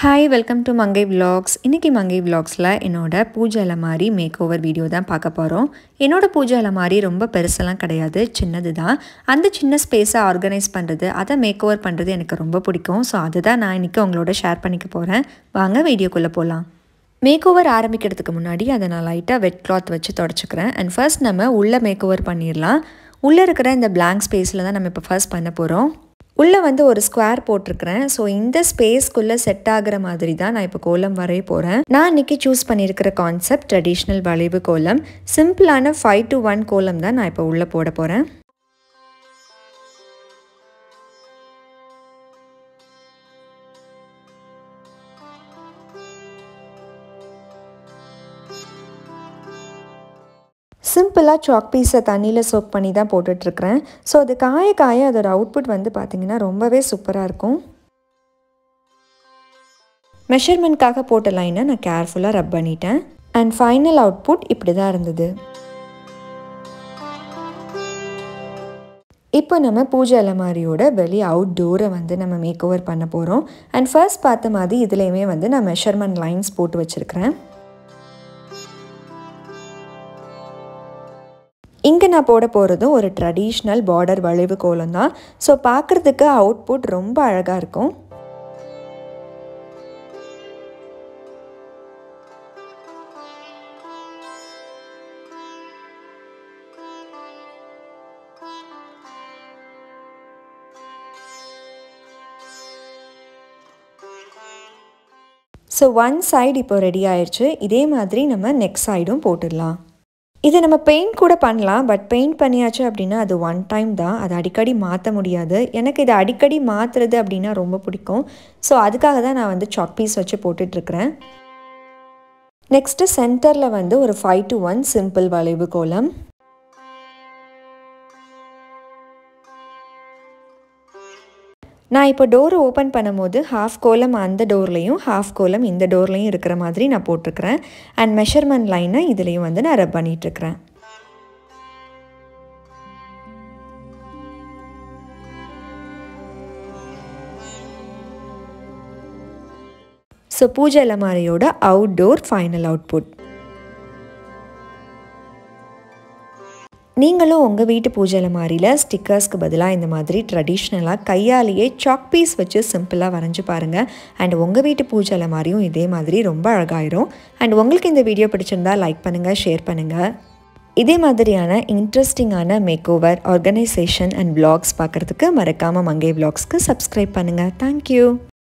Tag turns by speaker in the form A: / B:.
A: hi welcome to Mangai vlogs இன்றைக்கி மங்கை விலாக்ஸில் என்னோட பூஜை அலமாரி மேக் ஓவர் வீடியோ தான் பார்க்க போகிறோம் என்னோட பூஜை அலமாரி ரொம்ப பெருசெல்லாம் கிடையாது சின்னது தான் அந்த சின்ன ஸ்பேஸை ஆர்கனைஸ் பண்ணுறது அதை மேக் ஓவர் பண்ணுறது எனக்கு ரொம்ப பிடிக்கும் ஸோ அதுதான் நான் இன்றைக்கி உங்களோட ஷேர் பண்ணிக்க போகிறேன் வாங்க வீடியோக்குள்ளே போகலாம் மேக் ஓவர் ஆரம்பிக்கிறதுக்கு முன்னாடி அதை நான் லைட்டாக வெட் கிளாத் வச்சு தொடச்சிக்கிறேன் அண்ட் ஃபர்ஸ்ட் நம்ம உள்ளே மேக் ஓவர் பண்ணிடலாம் உள்ளே இருக்கிற இந்த பிளாங்க் ஸ்பேஸில் தான் நம்ம இப்போ ஃபர்ஸ்ட் பண்ண போகிறோம் உள்ளே வந்து ஒரு ஸ்கொயர் போட்டிருக்கிறேன் ஸோ இந்த ஸ்பேஸ்க்குள்ளே செட் ஆகிற மாதிரி தான் நான் இப்போ கோலம் வரைய போகிறேன் நான் இன்றைக்கி சூஸ் பண்ணியிருக்கிற கான்செப்ட் ட்ரெடிஷ்னல் வளைவு கோலம் சிம்பிளான ஃபைவ் டு ஒன் கோலம் தான் நான் இப்போ உள்ளே போட போகிறேன் சிம்பிளாக சாக் பீஸை தண்ணியில் சோக் பண்ணி தான் போட்டுட்ருக்கிறேன் ஸோ அது காய காய அதோட அவுட்புட் வந்து பார்த்திங்கன்னா ரொம்பவே சூப்பராக இருக்கும் மெஷர்மெண்ட்காக போட்ட லைனை நான் கேர்ஃபுல்லாக ரப் பண்ணிட்டேன் அண்ட் ஃபைனல் அவுட்புட் இப்படி தான் இருந்தது இப்போ நம்ம பூஜை அலமாரியோட வெளி அவுட் டோரை வந்து நம்ம மேக் ஓவர் பண்ண போகிறோம் அண்ட் ஃபர்ஸ்ட் பார்த்த மாதிரி இதுலேயுமே வந்து நான் மெஷர்மெண்ட் லைன்ஸ் போட்டு வச்சுருக்கிறேன் இங்கே நான் போட போகிறதும் ஒரு ட்ரெடிஷ்னல் பார்டர் வளைவு கோலம் தான் ஸோ பார்க்குறதுக்கு அவுட்புட் ரொம்ப அழகாக இருக்கும் ஸோ ஒன் சைடு இப்போ ரெடி ஆயிடுச்சு இதே மாதிரி நம்ம நெக்ஸ்ட் சைடும் போட்டுடலாம் இதை நம்ம பெயிண்ட் கூட பண்ணலாம் பட் பெயிண்ட் பண்ணியாச்சு அப்படின்னா அது ஒன் டைம் தான் அதை அடிக்கடி மாற்ற முடியாது எனக்கு இதை அடிக்கடி மாற்றுறது அப்படின்னா ரொம்ப பிடிக்கும் ஸோ அதுக்காக தான் நான் வந்து சாக் பீஸ் வச்சு போட்டுட்ருக்கிறேன் நெக்ஸ்ட்டு சென்டரில் வந்து ஒரு ஃபைவ் டு ஒன் சிம்பிள் வளைவு கோலம் நான் இப்போ டோர் ஓப்பன் பண்ணும்போது ஹாஃப் கோலம் அந்த டோர்லேயும் ஹாஃப் கோலம் இந்த டோர்லேயும் இருக்கிற மாதிரி நான் போட்டிருக்கிறேன் அண்ட் மெஷர்மெண்ட் லைனை இதுலேயும் வந்து நான் ரப் பண்ணிகிட்ருக்கிறேன் ஸோ பூஜை அலமாரியோட அவுட்டோர் ஃபைனல் அவுட்புட் நீங்களும் உங்கள் வீட்டு பூஜை அலமாரியில் ஸ்டிக்கர்ஸ்க்கு பதிலாக இந்த மாதிரி ட்ரெடிஷ்னலாக கையாலேயே சாக் பீஸ் வச்சு சிம்பிளாக வரைஞ்சி பாருங்கள் அண்ட் உங்கள் வீட்டு பூஜை அலமாரியும் இதே மாதிரி ரொம்ப அழகாயிரும் அண்ட் உங்களுக்கு இந்த வீடியோ பிடிச்சிருந்தா லைக் பண்ணுங்கள் ஷேர் பண்ணுங்கள் இதே மாதிரியான இன்ட்ரெஸ்டிங்கான makeover organisation and blogs பார்க்குறதுக்கு மறக்காமல் மங்கை பிளாக்ஸ்க்கு சப்ஸ்கிரைப் பண்ணுங்கள் தேங்க்யூ